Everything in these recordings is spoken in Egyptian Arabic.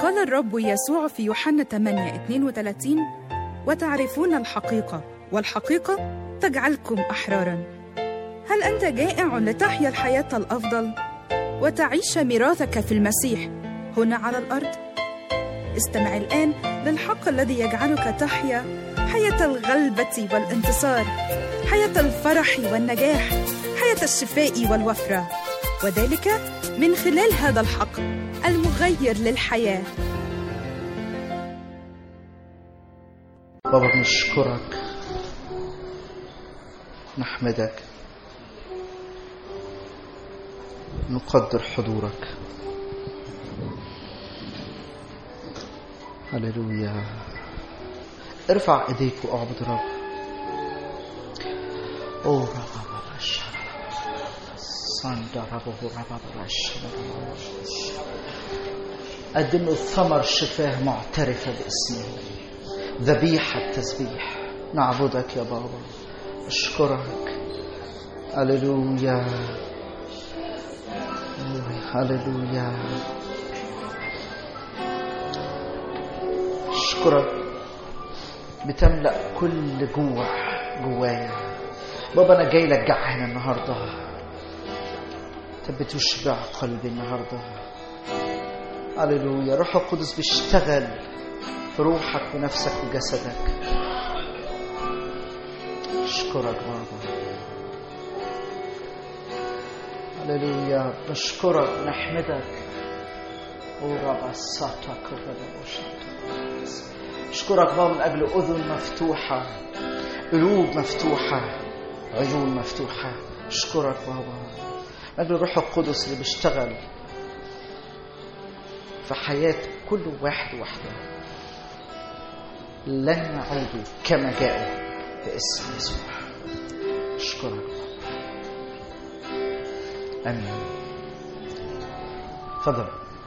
قال الرب يسوع في يوحنا 8 32 وتعرفون الحقيقة والحقيقة تجعلكم أحرارا هل أنت جائع لتحيا الحياة الأفضل وتعيش ميراثك في المسيح هنا على الأرض؟ استمع الآن للحق الذي يجعلك تحيا حياة الغلبة والانتصار حياة الفرح والنجاح حياة الشفاء والوفرة وذلك من خلال هذا الحق المغير للحياة بابا بنشكرك نحمدك نقدر حضورك هللويا ارفع ايديك واعبد الرب او ربا برش صند ربه ربا برش قدم له ثمر شفاه معترفة باسمه ذبيحة تسبيح نعبدك يا بابا أشكرك هللويا هللويا أشكرك بتملأ كل جوع جوايا بابا أنا جاي لك جعان النهاردة أنت بتشبع قلبي النهاردة هللويا روح القدس بيشتغل في روحك ونفسك وجسدك أشكرك بابا هللويا نشكرك نحمدك ورب ساتك أشكرك بابا من أجل أذن مفتوحة قلوب مفتوحة عيون مفتوحة أشكرك بابا من أجل الروح القدس اللي بيشتغل في حياة كل واحد وحده لن يعودوا كما جاءوا باسم يسوع أشكرك امين تفضل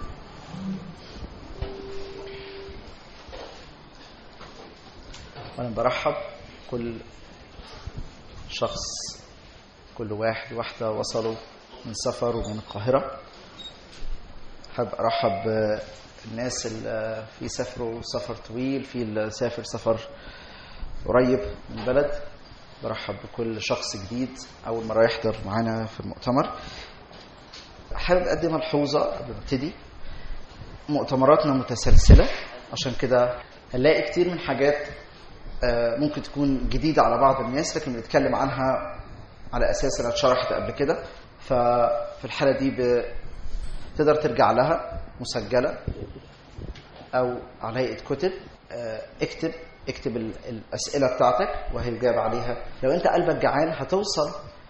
وانا برحب كل شخص كل واحد واحدة وصلوا من سفر ومن القاهرة حابب أرحب الناس اللي في سافروا سفر طويل في اللي سافر سفر قريب من البلد برحب بكل شخص جديد أول مرة يحضر معانا في المؤتمر حابب أقدم ملحوظة قبل ما ابتدي مؤتمراتنا متسلسلة عشان كده هنلاقي كتير من حاجات ممكن تكون جديدة على بعض الناس لكن بنتكلم عنها على أساس إنها اتشرحت قبل كده ففي الحالة دي تقدر ترجع لها مسجلة أو على هيئة كتب اكتب اكتب الأسئلة بتاعتك وهي الجواب عليها لو أنت قلبك جعان هتوصل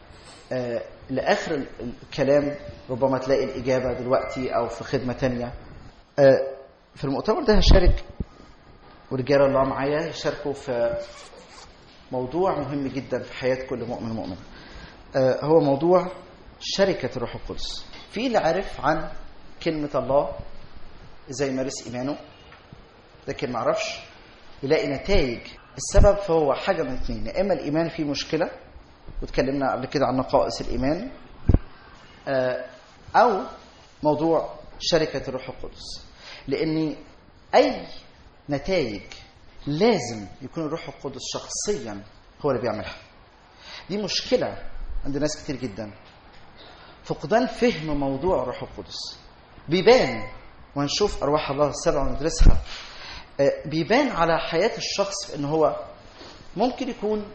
لآخر الكلام ربما تلاقي الإجابة دلوقتي أو في خدمة تانية في المؤتمر ده هشارك ورجالة الله معايا يشاركوا في موضوع مهم جدا في حياة كل مؤمن ومؤمن هو موضوع شركة الروح القدس في اللي عارف عن كلمة الله ازاي يمارس إيمانه لكن ما عرفش يلاقي نتائج السبب فهو حاجة من اثنين يا إما الإيمان فيه مشكلة واتكلمنا قبل كده عن نقائص الإيمان أو موضوع شركة الروح القدس لأن أي نتائج لازم يكون الروح القدس شخصيا هو اللي بيعملها دي مشكلة عند ناس كتير جدا فقدان فهم موضوع الروح القدس بيبان وهنشوف أرواح الله السبع وندرسها بيبان على حياة الشخص في ان هو ممكن يكون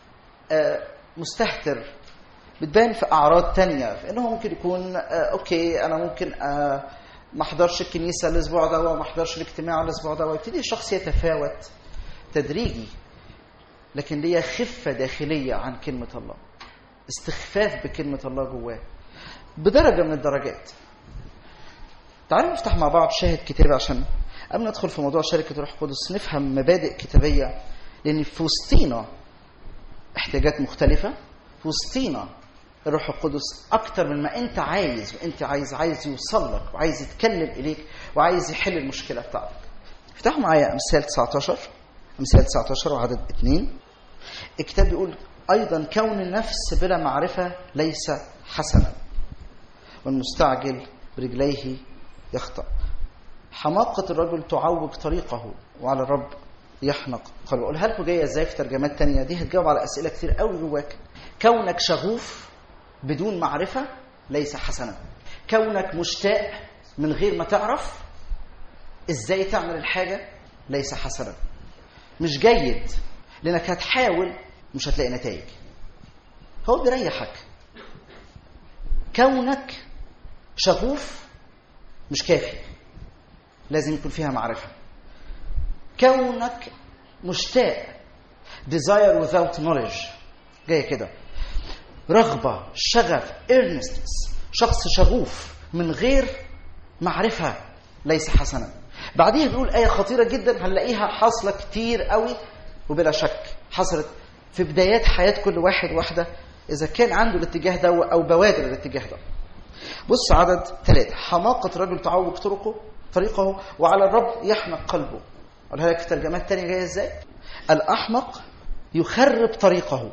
مستهتر بتبان في اعراض تانية في انه ممكن يكون اوكي انا ممكن ما احضرش الكنيسه الاسبوع ده وما احضرش الاجتماع الاسبوع ده ويبتدي الشخص يتفاوت تدريجي لكن ليا خفه داخليه عن كلمه الله استخفاف بكلمه الله جواه بدرجه من الدرجات تعالوا نفتح مع بعض شاهد كتاب عشان قبل ما ندخل في موضوع شركة الروح القدس نفهم مبادئ كتابية لأن في وسطينا احتياجات مختلفة في وسطينا الروح القدس أكتر من ما أنت عايز وأنت عايز عايز يوصل لك وعايز يتكلم إليك وعايز يحل المشكلة بتاعتك افتحوا معايا أمثال 19 أمثال 19 وعدد 2 الكتاب بيقول أيضا كون النفس بلا معرفة ليس حسنا والمستعجل برجليه يخطأ حماقة الرجل تعوج طريقه وعلى الرب يحنق قلبه أقولها لكم جاية ازاي في ترجمات تانية دي هتجاوب على أسئلة كتير قوي جواك كونك شغوف بدون معرفة ليس حسنا كونك مشتاق من غير ما تعرف ازاي تعمل الحاجة ليس حسنا مش جيد لانك هتحاول مش هتلاقي نتائج هو بيريحك كونك شغوف مش كافي لازم يكون فيها معرفة كونك مشتاق desire without knowledge جاية كده رغبة شغف earnestness شخص شغوف من غير معرفة ليس حسنا بعديها بيقول آية خطيرة جدا هنلاقيها حاصلة كتير قوي وبلا شك حصلت في بدايات حياة كل واحد واحدة إذا كان عنده الاتجاه ده أو بوادر الاتجاه ده بص عدد ثلاثة حماقة رجل تعوج طرقه طريقه وعلى الرب يحنق قلبه أقولها لك في ترجمات تانية جاية إزاي الأحمق يخرب طريقه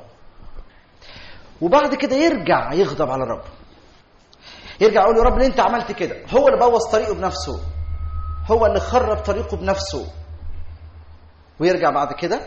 وبعد كده يرجع يغضب على الرب يرجع يقول يا رب ليه انت عملت كده هو اللي بوظ طريقه بنفسه هو اللي خرب طريقه بنفسه ويرجع بعد كده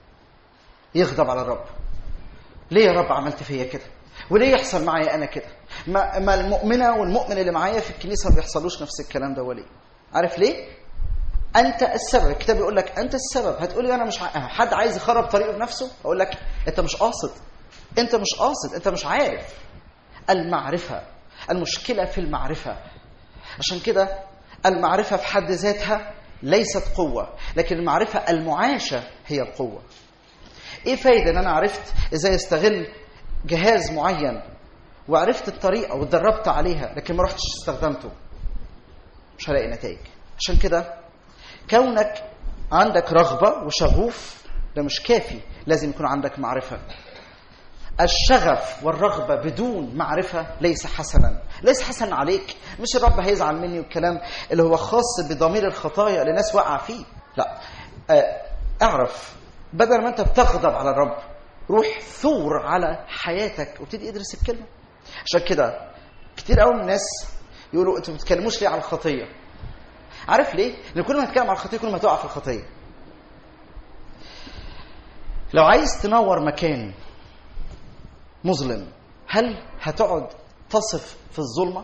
يغضب على الرب ليه يا رب عملت فيا كده وليه يحصل معايا انا كده ما, ما المؤمنه والمؤمن اللي معايا في الكنيسه ما بيحصلوش نفس الكلام ده وليه عارف ليه انت السبب الكتاب يقول لك انت السبب هتقول لي انا مش ع... حد عايز يخرب طريقه بنفسه اقول لك انت مش قاصد انت مش قاصد انت مش عارف المعرفه المشكله في المعرفه عشان كده المعرفه في حد ذاتها ليست قوه لكن المعرفه المعاشه هي القوه ايه فايده ان انا عرفت ازاي استغل جهاز معين وعرفت الطريقه واتدربت عليها لكن ما رحتش استخدمته مش هلاقي نتائج عشان كده كونك عندك رغبه وشغوف ده مش كافي لازم يكون عندك معرفه الشغف والرغبه بدون معرفه ليس حسنا ليس حسنا عليك مش الرب هيزعل مني والكلام اللي هو خاص بضمير الخطايا اللي الناس واقعه فيه لا آه، اعرف بدل ما انت بتغضب على الرب روح ثور على حياتك وابتدي ادرس الكلمه عشان كده كتير قوي من الناس يقولوا انتوا ما بتتكلموش ليه على الخطيه عارف ليه لان كل ما تتكلم على الخطيه كل ما تقع في الخطيه لو عايز تنور مكان مظلم هل هتقعد تصف في الظلمه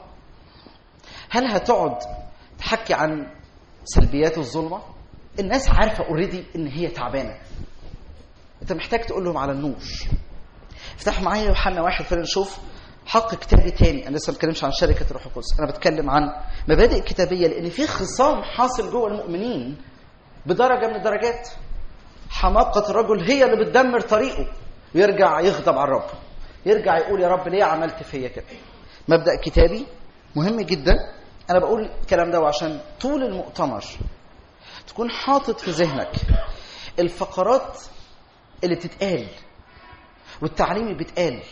هل هتقعد تحكي عن سلبيات الظلمه الناس عارفه اوريدي ان هي تعبانه انت محتاج تقول لهم على النور افتح معايا يوحنا واحد فعلا نشوف حق كتابي تاني انا لسه ما بتكلمش عن شركه الروح القدس انا بتكلم عن مبادئ كتابيه لان في خصام حاصل جوه المؤمنين بدرجه من الدرجات حماقه الرجل هي اللي بتدمر طريقه ويرجع يغضب على الرب يرجع يقول يا رب ليه عملت فيا كده مبدا كتابي مهم جدا انا بقول الكلام ده عشان طول المؤتمر تكون حاطط في ذهنك الفقرات اللي بتتقال والتعليم اللي بيتقال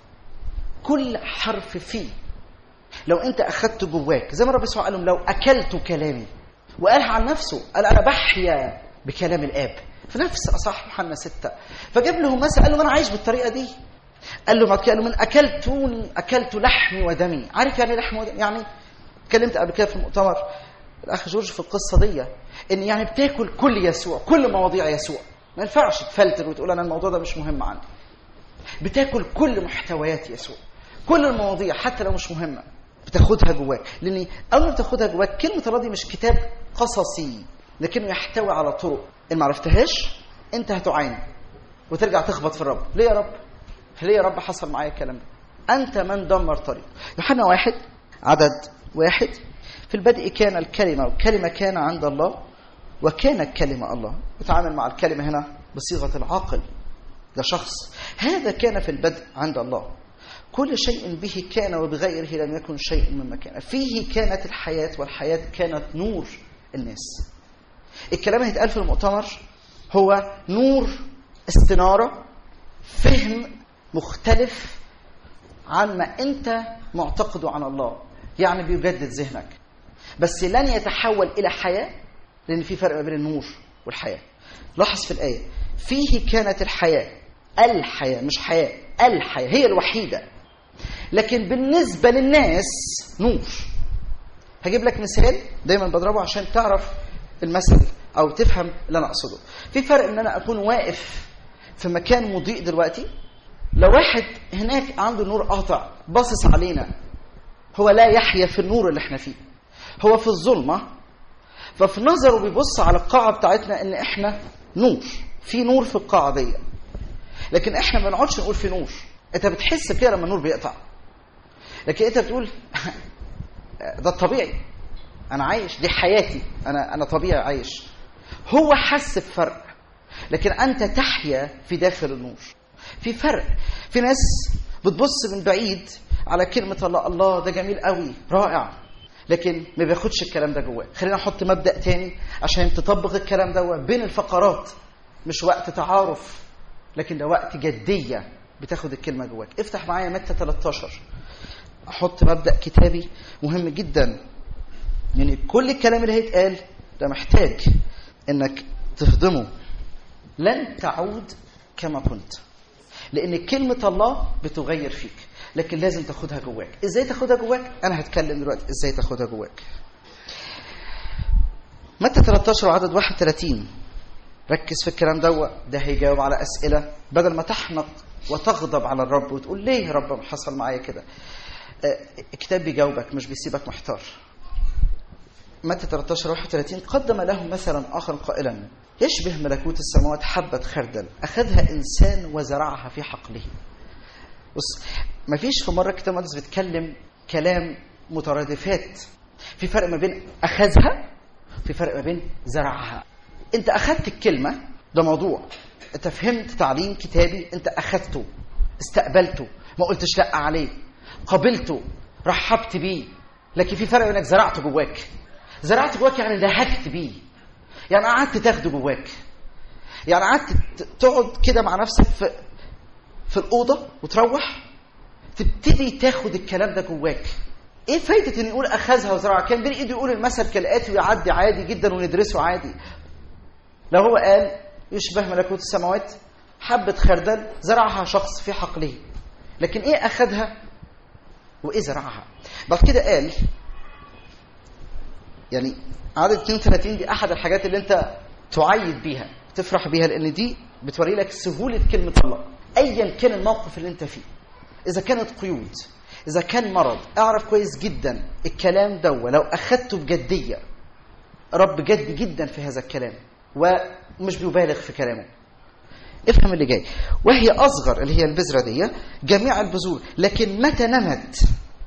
كل حرف فيه لو انت اخدته جواك زي ما الرب يسوع قال لهم لو اكلت كلامي وقالها عن نفسه قال انا بحيا بكلام الاب في نفس اصح يوحنا ستة فجاب لهم مثل قال له انا عايش بالطريقه دي قال له بعد كده قال له من اكلت اكلت لحمي ودمي عارف يعني ايه لحم ودمي يعني اتكلمت قبل كده في المؤتمر الاخ جورج في القصه دي ان يعني بتاكل كل يسوع كل مواضيع يسوع ما ينفعش تفلتر وتقول انا الموضوع ده مش مهم عندي بتاكل كل محتويات يسوع كل المواضيع حتى لو مش مهمه بتاخدها جواك لان اول ما بتاخدها جواك كلمه الله دي مش كتاب قصصي لكنه يحتوي على طرق ان ما عرفتهاش انت هتعاني وترجع تخبط في الرب ليه يا رب ليه يا رب حصل معايا الكلام ده انت من دمر طريق يوحنا واحد عدد واحد في البدء كان الكلمة والكلمة كان عند الله وكان الكلمة الله يتعامل مع الكلمة هنا بصيغة العاقل ده شخص هذا كان في البدء عند الله كل شيء به كان وبغيره لم يكن شيء مما كان فيه كانت الحياة والحياة كانت نور الناس الكلام هيتقال في المؤتمر هو نور استنارة فهم مختلف عن ما انت معتقده عن الله يعني بيجدد ذهنك بس لن يتحول الى حياه لان في فرق ما بين النور والحياه لاحظ في الايه فيه كانت الحياه الحياه مش حياه الحياه هي الوحيده لكن بالنسبه للناس نور هجيب لك مثال دايما بضربه عشان تعرف المثل او تفهم اللي انا اقصده في فرق ان انا اكون واقف في مكان مضيء دلوقتي لو واحد هناك عنده نور قاطع باصص علينا هو لا يحيا في النور اللي احنا فيه هو في الظلمه ففي نظره بيبص على القاعه بتاعتنا ان احنا نور في نور في القاعه دي لكن احنا ما بنقعدش نقول في نور انت بتحس كده لما النور بيقطع لكن انت بتقول ده الطبيعي انا عايش دي حياتي انا انا طبيعي عايش هو حس بفرق لكن انت تحيا في داخل النور في فرق في ناس بتبص من بعيد على كلمة الله الله ده جميل قوي رائع لكن ما بياخدش الكلام ده جواه خلينا نحط مبدأ تاني عشان تطبق الكلام ده بين الفقرات مش وقت تعارف لكن ده وقت جدية بتاخد الكلمة جواك افتح معايا متى 13 احط مبدأ كتابي مهم جدا يعني كل الكلام اللي هيتقال ده محتاج انك تهضمه لن تعود كما كنت لان كلمه الله بتغير فيك لكن لازم تاخدها جواك ازاي تاخدها جواك انا هتكلم دلوقتي ازاي تاخدها جواك متى 13 وعدد 31 ركز في الكلام ده ده هيجاوب على اسئله بدل ما تحنق وتغضب على الرب وتقول ليه يا رب حصل معايا كده الكتاب بيجاوبك مش بيسيبك محتار متى 13 31 قدم لهم مثلا اخر قائلا يشبه ملكوت السماوات حبة خردل أخذها إنسان وزرعها في حقله بص مفيش في مرة الكتاب المقدس بيتكلم كلام مترادفات في فرق ما بين أخذها في فرق ما بين زرعها أنت أخذت الكلمة ده موضوع أنت فهمت تعليم كتابي أنت أخذته استقبلته ما قلتش لأ عليه قبلته رحبت بيه لكن في فرق انك زرعته جواك زرعت جواك يعني لهجت بيه يعني قعدت تاخده جواك يعني قعدت تقعد كده مع نفسك في في الاوضه وتروح تبتدي تاخد الكلام ده جواك ايه فايده ان يقول اخذها وزرعها كان بين ايده يقول المثل كالاتي ويعدي عادي جدا وندرسه عادي لو هو قال يشبه ملكوت السماوات حبة خردل زرعها شخص في حقله لكن ايه اخذها وايه زرعها بعد كده قال يعني عدد 32 دي احد الحاجات اللي انت تعيد بيها تفرح بيها لان دي بتوري لك سهوله كلمه الله ايا كان الموقف اللي انت فيه اذا كانت قيود اذا كان مرض اعرف كويس جدا الكلام ده لو اخذته بجديه رب جد جدا في هذا الكلام ومش بيبالغ في كلامه افهم اللي جاي وهي اصغر اللي هي البذره دي جميع البذور لكن متى نمت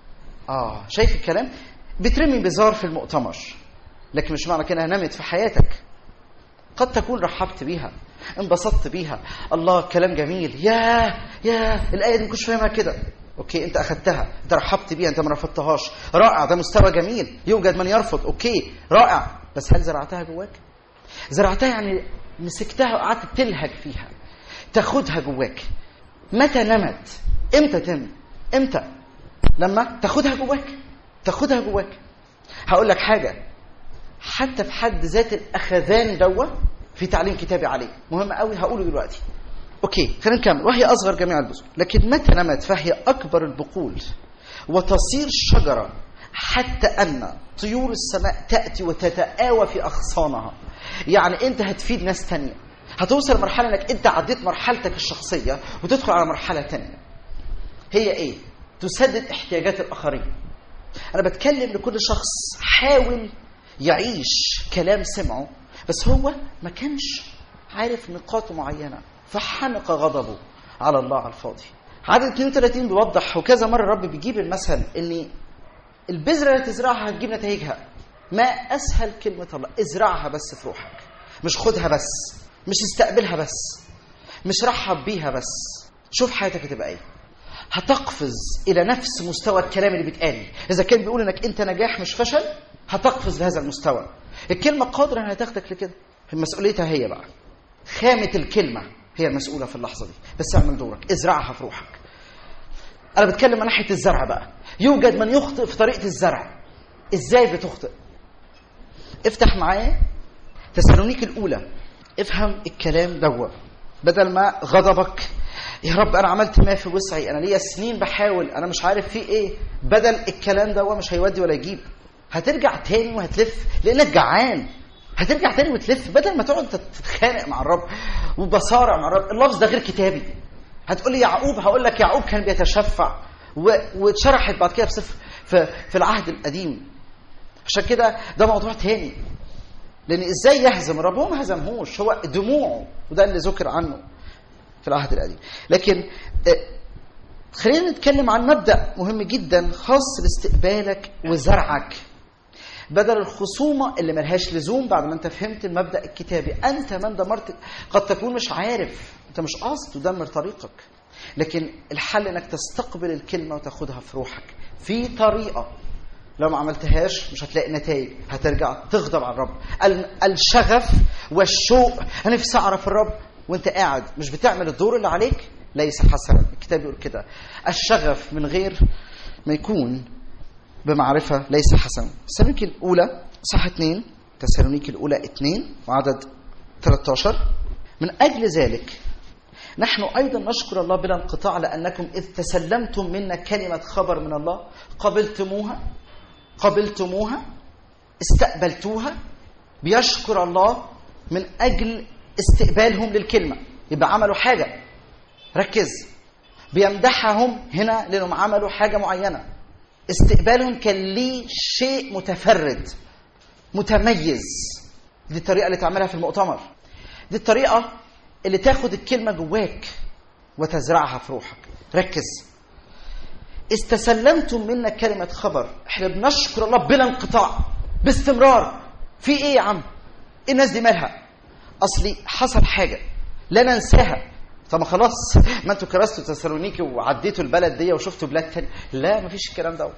اه شايف الكلام بترمي بذار في المؤتمر لكن مش معنى كده نمت في حياتك قد تكون رحبت بيها انبسطت بيها الله كلام جميل يا يا الايه دي ما كنتش فاهمها كده اوكي انت اخذتها انت رحبت بيها انت ما رفضتهاش رائع ده مستوى جميل يوجد من يرفض اوكي رائع بس هل زرعتها جواك زرعتها يعني مسكتها وقعدت تلهج فيها تاخدها جواك متى نمت امتى تم امتى لما تاخدها جواك تاخدها جواك هقول لك حاجه حتى في حد ذات الاخذان دوا في تعليم كتابي عليه مهم قوي هقوله دلوقتي اوكي خلينا نكمل وهي اصغر جميع البذور لكن متى نمت فهي اكبر البقول وتصير شجره حتى ان طيور السماء تاتي وتتآوى في اغصانها يعني انت هتفيد ناس تانية هتوصل لمرحله انك انت عديت مرحلتك الشخصيه وتدخل على مرحله تانية هي ايه تسدد احتياجات الاخرين انا بتكلم لكل شخص حاول يعيش كلام سمعه بس هو ما كانش عارف نقاط معينه فحنق غضبه على الله على الفاضي عدد 32 بيوضح وكذا مره الرب بيجيب المثل ان البذره اللي تزرعها هتجيب نتائجها ما اسهل كلمه الله ازرعها بس في روحك مش خدها بس مش استقبلها بس مش رحب بيها بس شوف حياتك هتبقى ايه هتقفز الى نفس مستوى الكلام اللي بيتقال اذا كان بيقول انك انت نجاح مش فشل هتقفز لهذا المستوى الكلمه قادره انها تاخدك لكده مسؤوليتها هي بقى خامه الكلمه هي المسؤوله في اللحظه دي بس اعمل دورك ازرعها في روحك انا بتكلم من ناحيه الزرع بقى يوجد من يخطئ في طريقه الزرع ازاي بتخطئ افتح معايا تسالونيك الاولى افهم الكلام دوا بدل ما غضبك يا رب انا عملت ما في وسعي انا ليا سنين بحاول انا مش عارف في ايه بدل الكلام ده مش هيودي ولا يجيب هترجع تاني وهتلف لانك جعان هترجع تاني وتلف بدل ما تقعد تتخانق مع الرب وبصارع مع الرب اللفظ ده غير كتابي هتقول لي يعقوب هقول لك يعقوب كان بيتشفع و... واتشرحت بعد كده في سفر في, في العهد القديم عشان كده ده موضوع تاني لان ازاي يهزم الرب هو ما هزمهوش هو دموعه وده اللي ذكر عنه في العهد القديم لكن خلينا نتكلم عن مبدا مهم جدا خاص باستقبالك وزرعك بدل الخصومة اللي ملهاش لزوم بعد ما انت فهمت المبدأ الكتابي انت من دمرت قد تكون مش عارف انت مش قاصد تدمر طريقك لكن الحل انك تستقبل الكلمة وتاخدها في روحك في طريقة لو ما عملتهاش مش هتلاقي نتائج هترجع تغضب على الرب الشغف والشوق انا نفسي اعرف الرب وانت قاعد مش بتعمل الدور اللي عليك ليس حسنا الكتاب بيقول كده الشغف من غير ما يكون بمعرفة ليس حسنا تسالونيكي الأولى صح 2 تسالونيكي الأولى 2 وعدد 13 من أجل ذلك نحن أيضا نشكر الله بلا انقطاع لأنكم إذ تسلمتم منا كلمة خبر من الله قبلتموها قبلتموها استقبلتوها بيشكر الله من أجل استقبالهم للكلمة يبقى عملوا حاجة ركز بيمدحهم هنا لأنهم عملوا حاجة معينة استقبالهم كان ليه شيء متفرد متميز دي الطريقة اللي تعملها في المؤتمر دي الطريقة اللي تاخد الكلمة جواك وتزرعها في روحك ركز استسلمتم منا كلمة خبر احنا بنشكر الله بلا انقطاع باستمرار في ايه يا عم ايه الناس دي مالها اصلي حصل حاجة لا ننساها طب ما خلاص ما انتوا كرستوا تسالونيكي وعديتوا البلد دي وشفتوا بلاد تانية لا مفيش الكلام ده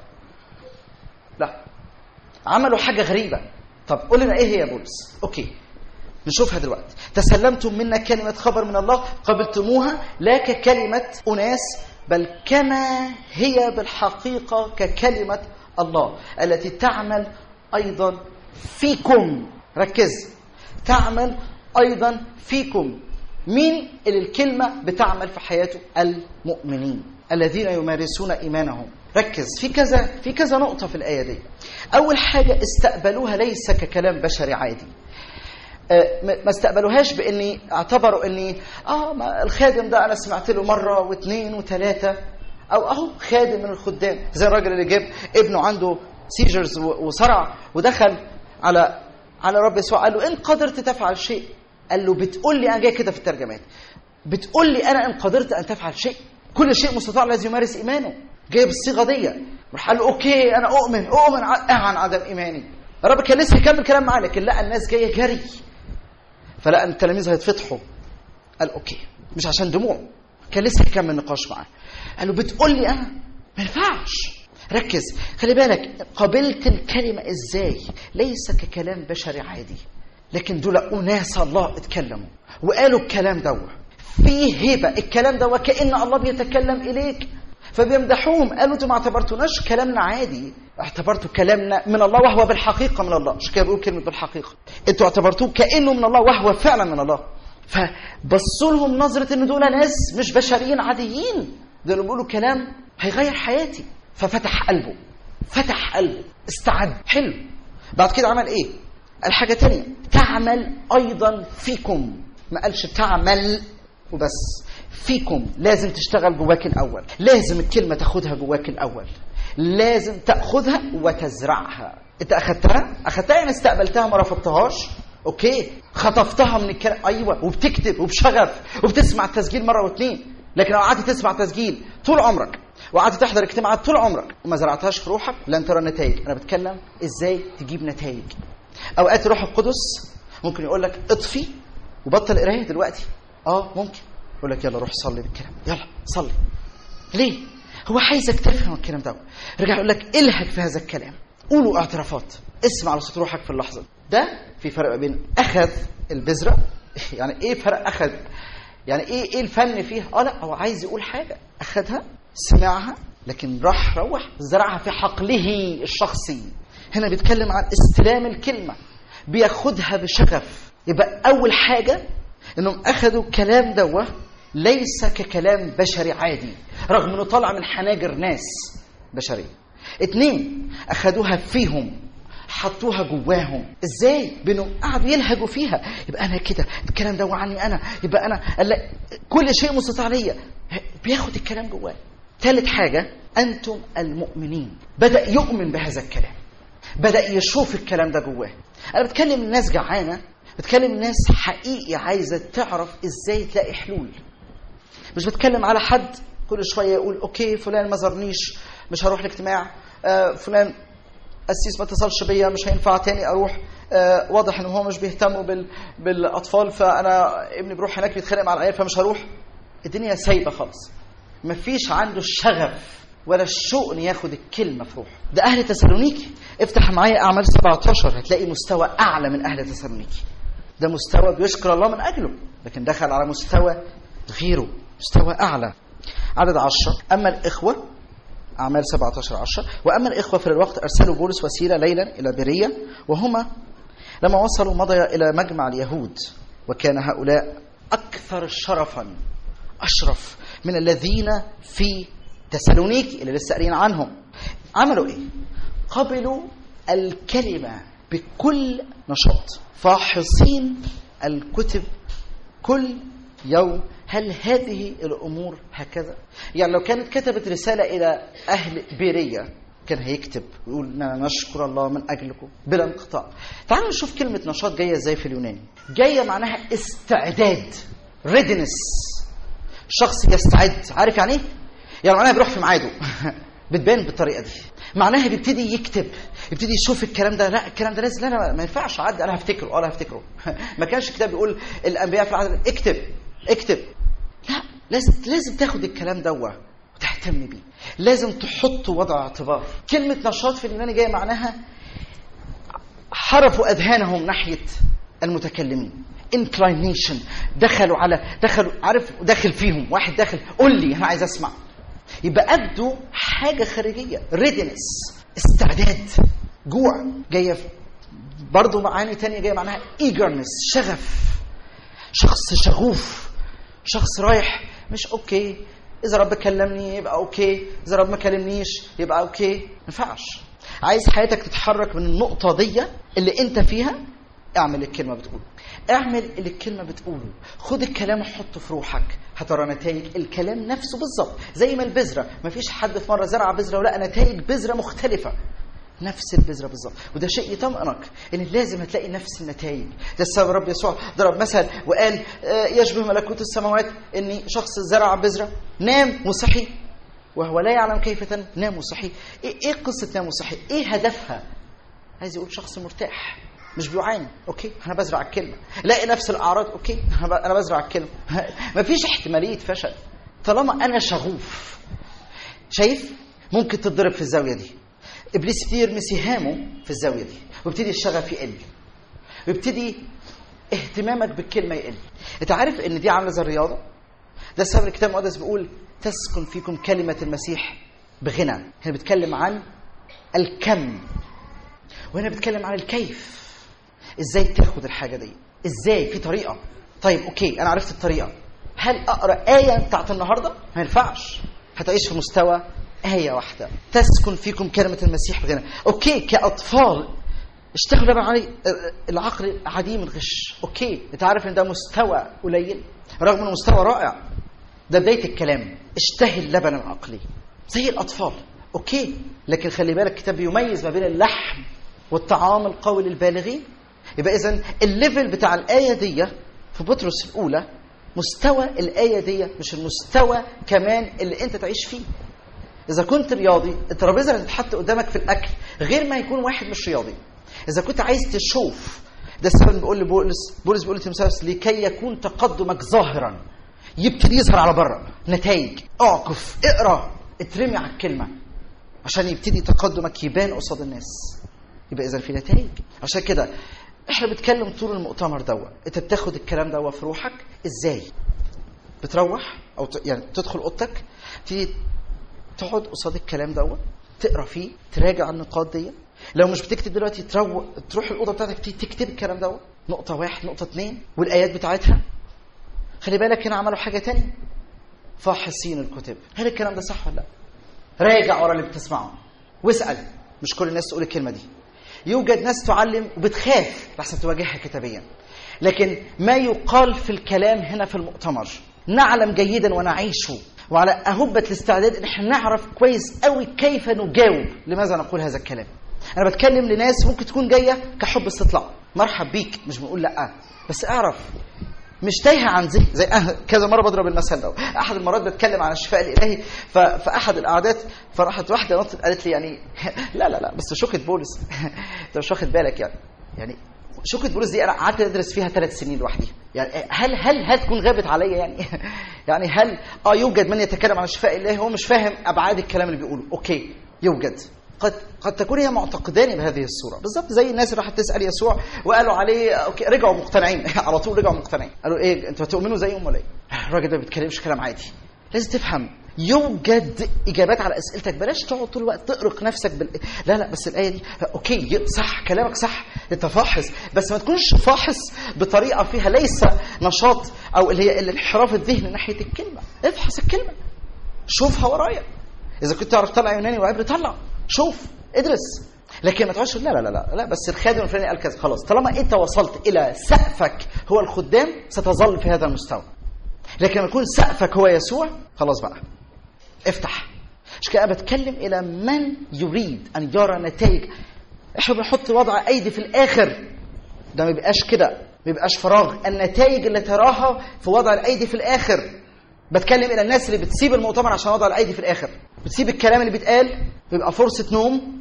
لا عملوا حاجة غريبة طب قول لنا ايه هي يا بولس اوكي نشوفها دلوقتي تسلمتم منا كلمة خبر من الله قبلتموها لا ككلمة أناس بل كما هي بالحقيقة ككلمة الله التي تعمل أيضا فيكم ركز تعمل أيضا فيكم مين اللي الكلمة بتعمل في حياته المؤمنين الذين يمارسون إيمانهم ركز في كذا في كذا نقطة في الآية دي أول حاجة استقبلوها ليس ككلام بشري عادي ما استقبلوهاش باني اعتبروا اني اه ما الخادم ده انا سمعت له مره واثنين وثلاثه او اهو خادم من الخدام زي الراجل اللي جاب ابنه عنده سيجرز وصرع ودخل على على رب يسوع قال له ان قدرت تفعل شيء قال له بتقول لي انا جاي كده في الترجمات بتقول لي انا ان قدرت ان تفعل شيء كل شيء مستطاع الذي يمارس ايمانه جاي بالصيغه دي راح قال له اوكي انا اؤمن اؤمن عن عدم ايماني الرب كان لسه يكمل كلام معاه لكن لقى الناس جايه جري فلقى ان التلاميذ هيتفتحوا قال اوكي مش عشان دموع كان لسه يكمل نقاش معاه قال له بتقول لي انا ما ينفعش ركز خلي بالك قبلت الكلمه ازاي ليس ككلام بشري عادي لكن دول اناس الله اتكلموا وقالوا الكلام دوت فيه هبه الكلام ده وكان الله بيتكلم اليك فبيمدحوهم قالوا انتوا ما اعتبرتوناش كلامنا عادي اعتبرتوا كلامنا من الله وهو بالحقيقه من الله مش كده بيقول كلمه بالحقيقه انتوا اعتبرتوه كانه من الله وهو فعلا من الله فبصوا لهم نظره ان دول ناس مش بشريين عاديين دول بيقولوا كلام هيغير حياتي ففتح قلبه فتح قلبه استعد حلو بعد كده عمل ايه الحاجه تانية تعمل ايضا فيكم ما قالش تعمل وبس فيكم لازم تشتغل جواك الاول لازم الكلمه تاخدها جواك الاول لازم تاخدها وتزرعها انت اخدتها اخدتها يعني استقبلتها ما رفضتهاش اوكي خطفتها من الكلام ايوه وبتكتب وبشغف وبتسمع التسجيل مره واثنين لكن لو قعدت تسمع تسجيل طول عمرك وقعدت تحضر اجتماعات طول عمرك وما زرعتهاش في روحك لن ترى نتائج انا بتكلم ازاي تجيب نتائج اوقات الروح القدس ممكن يقول لك اطفي وبطل قرايه دلوقتي اه ممكن يقول لك يلا روح صلي بالكلام يلا صلي ليه هو عايزك تفهم الكلام ده رجع يقول لك الهك في هذا الكلام قولوا اعترافات اسمع على صوت روحك في اللحظه ده في فرق ما بين اخذ البذره يعني ايه فرق اخذ يعني ايه ايه الفن فيها اه لا هو عايز يقول حاجه اخذها سمعها لكن راح روح زرعها في حقله الشخصي هنا بيتكلم عن استلام الكلمه بياخدها بشغف يبقى اول حاجه انهم اخذوا الكلام دوه ليس ككلام بشري عادي رغم انه طالع من حناجر ناس بشريه اتنين اخذوها فيهم حطوها جواهم ازاي بانه قعدوا يلهجوا فيها يبقى انا كده الكلام ده عني انا يبقى انا ألا كل شيء مستطاع ليا بياخد الكلام جواه ثالث حاجه انتم المؤمنين بدا يؤمن بهذا الكلام بدا يشوف الكلام ده جواه انا بتكلم الناس جعانه بتكلم الناس حقيقي عايزه تعرف ازاي تلاقي حلول مش بتكلم على حد كل شويه يقول اوكي فلان ما زارنيش مش هروح الاجتماع آه فلان قسيس ما اتصلش بيا مش هينفع تاني اروح آه واضح ان هو مش بيهتموا بال... بالاطفال فانا ابني بيروح هناك بيتخانق مع العيال فمش هروح الدنيا سايبه خالص مفيش عنده الشغف ولا الشوق ان ياخد الكلمه في روحه ده اهل تسالونيكي افتح معايا اعمال 17 هتلاقي مستوى اعلى من اهل تسالونيكي ده مستوى بيشكر الله من اجله لكن دخل على مستوى غيره مستوى اعلى عدد عشرة اما الاخوه أعمال 17 10 وأما الإخوة في الوقت أرسلوا بولس وسيلة ليلا إلى برية وهما لما وصلوا مضي إلى مجمع اليهود وكان هؤلاء أكثر شرفا أشرف من الذين في تسالونيكي اللي لسه قاريين عنهم عملوا إيه؟ قبلوا الكلمة بكل نشاط فاحصين الكتب كل يوم هل هذه الامور هكذا؟ يعني لو كانت كتبت رساله الى اهل بيريه كان هيكتب ويقول اننا نشكر الله من اجلكم بلا انقطاع. تعالوا نشوف كلمه نشاط جايه ازاي في اليوناني. جايه معناها استعداد ريدنس شخص يستعد عارف يعني ايه؟ يعني معناها بيروح في ميعاده بتبان بالطريقه دي معناها بيبتدي يكتب يبتدي يشوف الكلام ده لا الكلام ده لازم لا لا ما ينفعش اعدي انا هفتكره اه انا هفتكره ما كانش الكتاب بيقول الانبياء في العهد اكتب اكتب لا لازم لازم تاخد الكلام دوا وتهتم بيه لازم تحطه وضع اعتبار كلمة نشاط في اليوناني جاية معناها حرفوا أذهانهم ناحية المتكلمين inclination دخلوا على دخلوا عارف داخل فيهم واحد داخل قول لي انا عايز اسمع يبقى ابدوا حاجه خارجيه ريدنس استعداد جوع جايه برضه معاني تانية جايه معناها eagerness شغف شخص شغوف شخص رايح مش اوكي اذا رب كلمني يبقى اوكي اذا رب ما كلمنيش يبقى اوكي ما ينفعش عايز حياتك تتحرك من النقطه دي اللي انت فيها اعمل الكلمه بتقوله اعمل اللي الكلمه بتقوله خد الكلام وحطه في روحك هترى نتائج الكلام نفسه بالظبط زي ما البذره مفيش حد في مره زرع بذره ولقى نتائج بذره مختلفه نفس البذره بالظبط وده شيء يطمئنك ان لازم هتلاقي نفس النتائج ده السبب رب يسوع ضرب مثل وقال آه، يشبه ملكوت السماوات ان شخص زرع بذره نام وصحي وهو لا يعلم كيف تنام نام وصحي ايه إيه قصه نام وصحي ايه هدفها عايز يقول شخص مرتاح مش بيعاني اوكي انا بزرع الكلمه لاقي نفس الاعراض اوكي انا ب- انا بزرع الكلمه مفيش احتماليه فشل طالما انا شغوف شايف ممكن تتضرب في الزاويه دي ابليس يبتدي يرمي سهامه في الزاويه دي ويبتدي الشغف يقل ويبتدي اهتمامك بالكلمه يقل انت عارف ان دي عامله زي الرياضه ده السبب الكتاب المقدس بيقول تسكن فيكم كلمه المسيح بغنى هنا بيتكلم عن الكم وهنا بيتكلم عن الكيف ازاي تاخد الحاجه دي ازاي في طريقه طيب اوكي انا عرفت الطريقه هل اقرا ايه بتاعت النهارده ما ينفعش هتعيش في مستوى ايه واحده تسكن فيكم كلمه المسيح بغنى اوكي كاطفال اشتغلوا بقى علي العقل عديم الغش اوكي انت عارف ان ده مستوى قليل رغم انه مستوى رائع ده بدايه الكلام اشتهي اللبن العقلي زي الاطفال اوكي لكن خلي بالك الكتاب بيميز ما بين اللحم والطعام القوي للبالغين يبقى اذا الليفل بتاع الايه دي في بطرس الاولى مستوى الايه دي مش المستوى كمان اللي انت تعيش فيه اذا كنت رياضي الترابيزه اللي تتحط قدامك في الاكل غير ما يكون واحد مش رياضي اذا كنت عايز تشوف ده السبب اللي بيقول لبولس بولس بيقول لتيموثاوس لكي يكون تقدمك ظاهرا يبتدي يظهر على بره نتائج اعكف اقرا اترمي على الكلمه عشان يبتدي تقدمك يبان قصاد الناس يبقى اذا في نتائج عشان كده احنا بنتكلم طول المؤتمر دوا انت بتاخد الكلام دوا في روحك ازاي بتروح او ت- يعني تدخل اوضتك تبتدي تقعد قصاد الكلام دوا تقرا فيه تراجع النقاط دي لو مش بتكتب دلوقتي تروح تروح الاوضه بتاعتك تبتدي تكتب الكلام دوا نقطه واحد نقطه اثنين والايات بتاعتها خلي بالك هنا عملوا حاجه تانية فاحصين الكتب هل الكلام ده صح ولا لا راجع ورا اللي بتسمعه واسال مش كل الناس تقول الكلمه دي يوجد ناس تعلم وبتخاف لحسن تواجهها كتابيا لكن ما يقال في الكلام هنا في المؤتمر نعلم جيدا ونعيشه وعلى أهبة الاستعداد ان احنا نعرف كويس قوي كيف نجاوب لماذا نقول هذا الكلام انا بتكلم لناس ممكن تكون جايه كحب استطلاع مرحب بيك مش بنقول لا بس اعرف مش تايهه عن ذهن زي أه كذا مره بضرب المثل ده احد المرات بتكلم عن الشفاء الالهي ف- فاحد القعدات فراحت واحده نطت قالت لي يعني لا لا لا بس شوكه بولس انت مش واخد بالك يعني يعني شوكه بولس دي انا قعدت ادرس فيها ثلاث سنين لوحدي يعني هل هل هتكون غابت عليا يعني يعني هل اه يوجد من يتكلم عن الشفاء الالهي هو مش فاهم ابعاد الكلام اللي بيقوله اوكي يوجد قد قد تكون هي معتقدان بهذه الصوره بالظبط زي الناس اللي راحت تسال يسوع وقالوا عليه اوكي رجعوا مقتنعين على طول رجعوا مقتنعين قالوا ايه انتوا هتؤمنوا زيهم ولا ايه الراجل ده ما بيتكلمش كلام عادي لازم تفهم يوجد اجابات على اسئلتك بلاش تقعد طول الوقت تقرق نفسك بال... لا لا بس الايه دي اوكي صح كلامك صح انت فاحص بس ما تكونش فاحص بطريقه فيها ليس نشاط او اللي هي الانحراف الذهني ناحيه الكلمه افحص الكلمه شوفها ورايا اذا كنت تعرف طلع يوناني وعبري طلع شوف ادرس لكن ما تقعدش تقول لا لا لا لا لا بس الخادم الفلاني قال كذا خلاص طالما انت وصلت الى سقفك هو الخدام ستظل في هذا المستوى لكن لما يكون سقفك هو يسوع خلاص بقى افتح مش كده أنا بتكلم الى من يريد ان يرى نتائج احنا بنحط وضع ايدي في الاخر ده ما بيبقاش كده ما بيبقاش فراغ النتائج اللي تراها في وضع الايدي في الاخر بتكلم الى الناس اللي بتسيب المؤتمر عشان وضع الايدي في الاخر بتسيب الكلام اللي بيتقال بيبقى فرصه نوم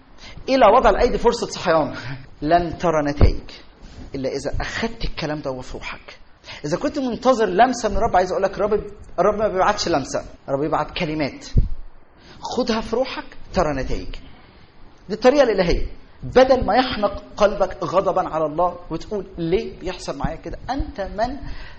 الى وضع الايدي فرصه صحيان لن ترى نتائج الا اذا اخذت الكلام ده في روحك اذا كنت منتظر لمسه من الرب عايز اقول لك الرب الرب ما بيبعتش لمسه الرب بيبعت كلمات خدها في روحك ترى نتائج دي الطريقه الالهيه بدل ما يحنق قلبك غضبا على الله وتقول ليه بيحصل معايا كده انت من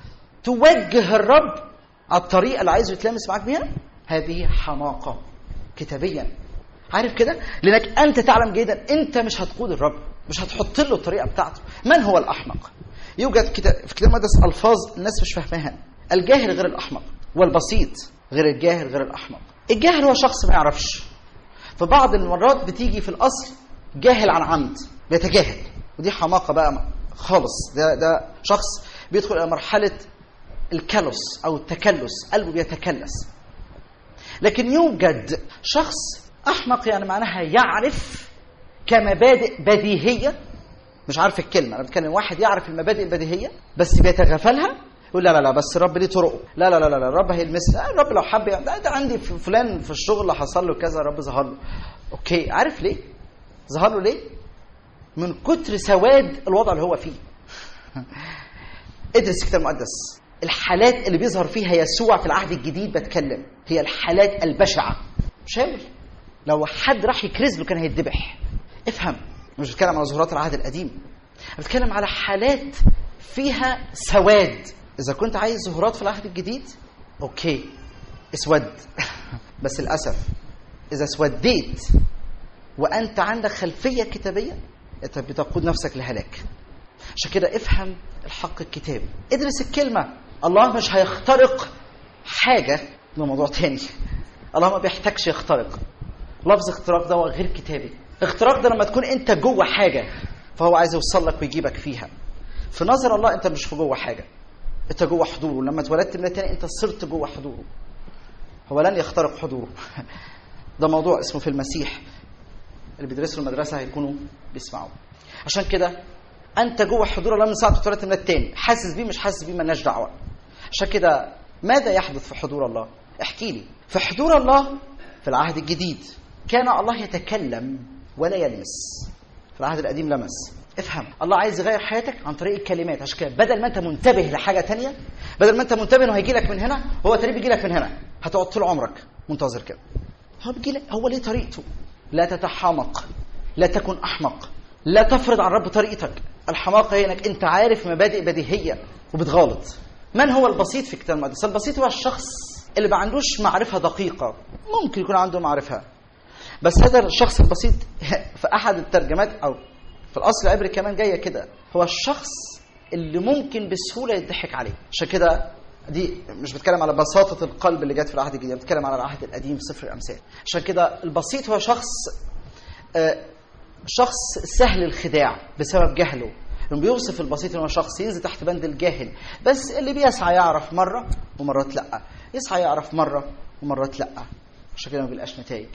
توجه الرب على الطريقه اللي عايزه يتلامس معاك بيها هذه حماقه كتابيا عارف كده لانك انت تعلم جيدا انت مش هتقود الرب مش هتحط له الطريقه بتاعته من هو الاحمق يوجد كتاب في كتاب المقدس الفاظ الناس مش فاهماها الجاهل غير الاحمق والبسيط غير الجاهل غير الاحمق الجاهل هو شخص ما يعرفش في بعض المرات بتيجي في الاصل جاهل عن عمد بيتجاهل ودي حماقه بقى خالص ده ده شخص بيدخل الى مرحله الكلس او التكلس قلبه بيتكلس لكن يوجد شخص احمق يعني معناها يعرف كمبادئ بديهيه مش عارف الكلمه انا بتكلم واحد يعرف المبادئ البديهيه بس بيتغافلها يقول لا لا لا بس الرب ليه طرقه لا لا لا لا, لا الرب هيلمسنا الرب لو حب يعني ده, ده عندي في فلان في الشغل حصل له كذا الرب ظهر له اوكي عارف ليه ظهر له ليه من كتر سواد الوضع اللي هو فيه ادرس الكتاب المقدس الحالات اللي بيظهر فيها يسوع في العهد الجديد بتكلم هي الحالات البشعه شاول لو حد راح يكرز له كان هيتذبح افهم مش بتكلم على ظهورات العهد القديم بتكلم على حالات فيها سواد اذا كنت عايز ظهورات في العهد الجديد اوكي اسود بس للاسف اذا اسوديت وانت عندك خلفيه كتابيه انت بتقود نفسك لهلاك عشان كده افهم الحق الكتابي ادرس الكلمه الله مش هيخترق حاجه ده موضوع تاني الله ما بيحتاجش يخترق لفظ اختراق ده غير كتابي اختراق ده لما تكون انت جوه حاجه فهو عايز يوصل لك ويجيبك فيها في نظر الله انت مش في جوه حاجه انت جوه حضوره لما اتولدت من تاني انت صرت جوه حضوره هو لن يخترق حضوره ده موضوع اسمه في المسيح اللي بيدرسوا المدرسه هيكونوا بيسمعوا عشان كده انت جوه حضور الله من ساعه ما اتولدت من التاني حاسس بيه مش حاسس بيه مالناش دعوه عشان كده ماذا يحدث في حضور الله احكي لي في حضور الله في العهد الجديد كان الله يتكلم ولا يلمس في العهد القديم لمس افهم الله عايز يغير حياتك عن طريق الكلمات عشان كده بدل ما انت منتبه لحاجه تانية بدل ما انت منتبه انه هيجي لك من هنا هو تقريبا بيجي لك من هنا هتقعد طول عمرك منتظر كده هو بيجي لك هو ليه طريقته لا تتحامق لا تكن احمق لا تفرض على الرب طريقتك الحماقه هي انك انت عارف مبادئ بديهيه وبتغالط من هو البسيط في الكتاب المقدس البسيط هو الشخص اللي ما عندوش معرفه دقيقه ممكن يكون عنده معرفه بس هذا الشخص البسيط في احد الترجمات او في الاصل العبري كمان جايه كده هو الشخص اللي ممكن بسهوله يضحك عليه عشان كده دي مش بتكلم على بساطة القلب اللي جت في العهد الجديد بتكلم على العهد القديم في سفر الأمثال عشان كده البسيط هو شخص آه، شخص سهل الخداع بسبب جهله لما بيوصف البسيط ان هو شخص ينزل تحت بند الجاهل بس اللي بيسعى يعرف مره ومرات لا يسعى يعرف مره ومرات لا عشان كده ما بيلقاش نتائج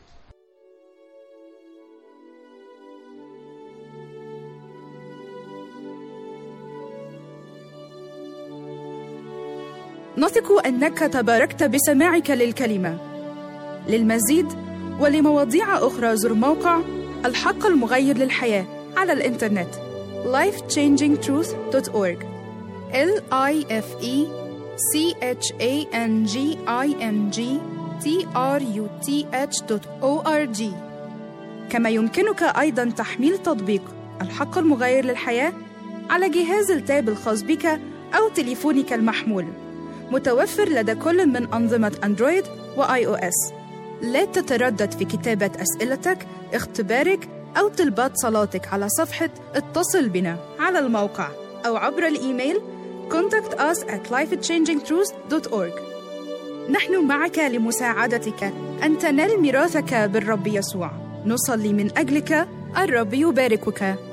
نثق انك تباركت بسماعك للكلمه للمزيد ولمواضيع اخرى زر موقع الحق المغير للحياه على الانترنت lifechangingtruth.org l i f e c h a n g i n g t r u t h.org كما يمكنك ايضا تحميل تطبيق الحق المغير للحياه على جهاز التاب الخاص بك او تليفونك المحمول متوفر لدى كل من أنظمة أندرويد وآي أو إس. لا تتردد في كتابة أسئلتك، اختبارك أو طلبات صلاتك على صفحة اتصل بنا على الموقع أو عبر الإيميل contact us at lifechangingtruth.org نحن معك لمساعدتك أن تنال ميراثك بالرب يسوع نصلي من أجلك الرب يباركك